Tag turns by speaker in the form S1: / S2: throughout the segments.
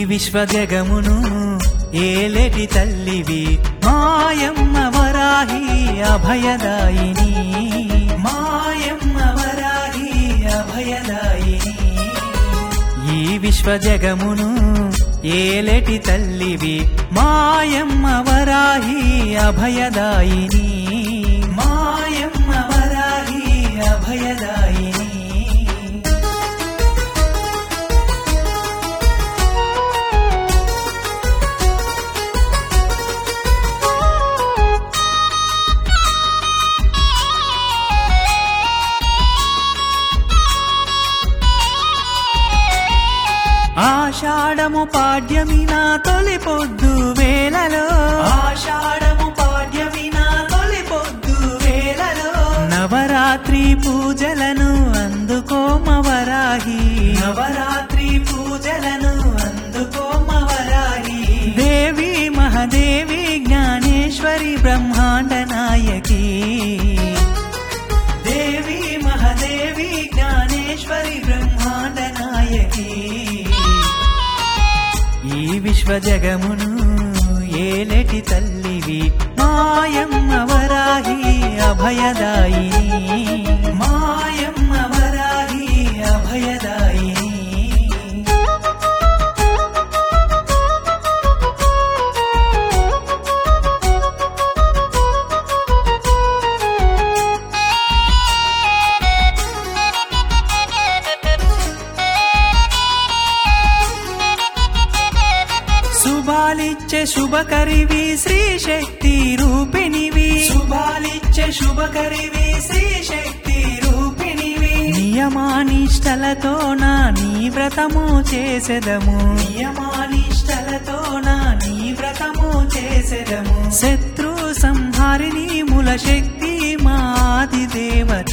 S1: విశ్వజగమును ఏలేటి తల్లివి మాయమ్మ వరాహి అభయదాయిని మాయమ్మ వరాహి అభయదాయిని ఈ విశ్వజగమును ఏలేటి తల్లివి మాయమ్మ వరాహి అభయదాయిని మాయమ్మ వరాహి అభయదాయిని ఆషాఢము పాడ్యమి నా తొలి పొద్దు వేళలో ఆషాఢము పాడ్యమి నా తొలి పొద్దు వేళలో నవరాత్రి పూజలను అందుకోమవరాహి నవరాత్రి పూజలను అందుకోమవరాహి దేవి మహదేవి జ్ఞానేశ్వరి బ్రహ్మాండ నాయకి దేవి మహదేవి జ్ఞానేశ్వరి బ్రహ్మాండ నాయకి ఈ విశ్వజగమును ఏలటి తల్లివి మాయమ్మ వరాహి అభయదాయిని మాయమ్మ వరాహి అభయదాయిని శుభాలిచ్చే శుభకరివి శ్రీ శక్తి రూపిణివి శుభాలిచ్చే శుభకరివి శ్రీ శక్తి రూపిణివి నియమానిష్టలతో నా నీ వ్రతము చేసెదము నియమానిష్టలతో నా నీ వ్రతము చేసెదము శత్రు సంహారిణి మూల శక్తి మాది దేవత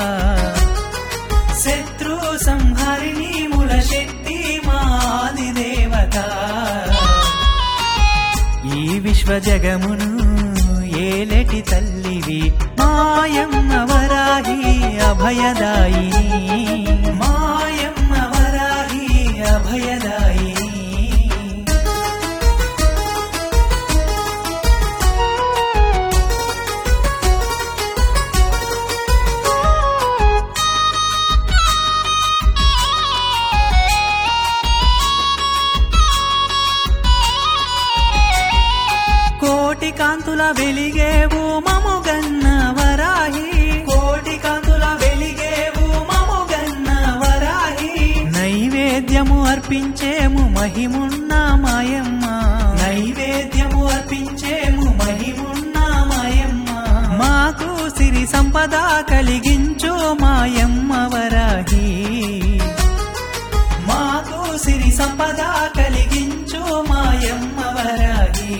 S1: శత్రు సంహారిణి మూల శక్తి మాది దేవత ఈ విశ్వజగమును ఏలటి తల్లివి మాయమ్మ వరాహి అభయదాయిని మాయమ్మ వరాహి అభయదాయిని కోటి కాంతుల వెలిగేవు మముగన్న వరాహి కోటి కాంతుల వెలిగేవు మముగన్న వరాహి నైవేద్యము అర్పించేము మహిమున్న మాయమ్మ నైవేద్యము అర్పించేము మహిమున్న మాయమ్మ మాకు సిరి సంపద కలిగించు మాయమ్మ వరాహి మాకు సిరి సంపద కలిగించు మాయమ్మ వరాగి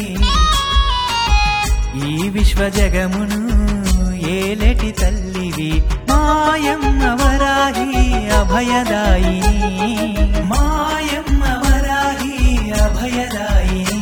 S1: ఈ విశ్వజగమును ఏలటి తల్లివి మాయమ్మ వరాగి అభయదాయిని మాయమ్మ వరాగి అభయదాయిని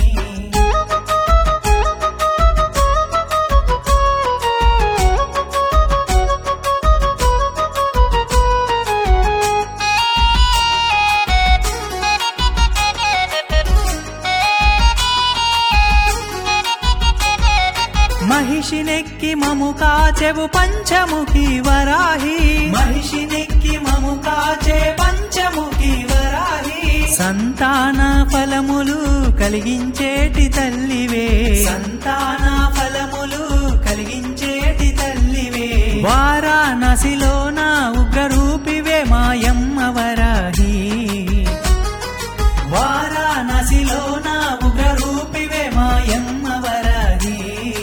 S1: మహిషినెక్కి మము కాచెవు పంచముఖి వరాహి మహిషినెక్కి మము కాచే పంచముఖి వరాహి సంతాన ఫలములు కలిగించేటి తల్లివే సంతాన ఫలములు కలిగించేటి తల్లివే వారాణసిలో నా ఉగ్రరూపివే మాయమ్మ వరాహి వారాణసిలో నా ఉగ్రరూపివే మాయమ్మ వరాహి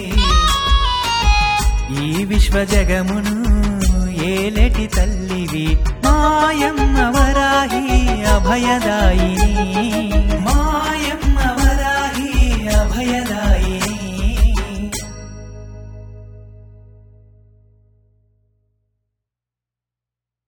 S1: ఈ విశ్వజగమును ఏలటి తల్లివి మాయమ్మ వరాహి అభయదాయిని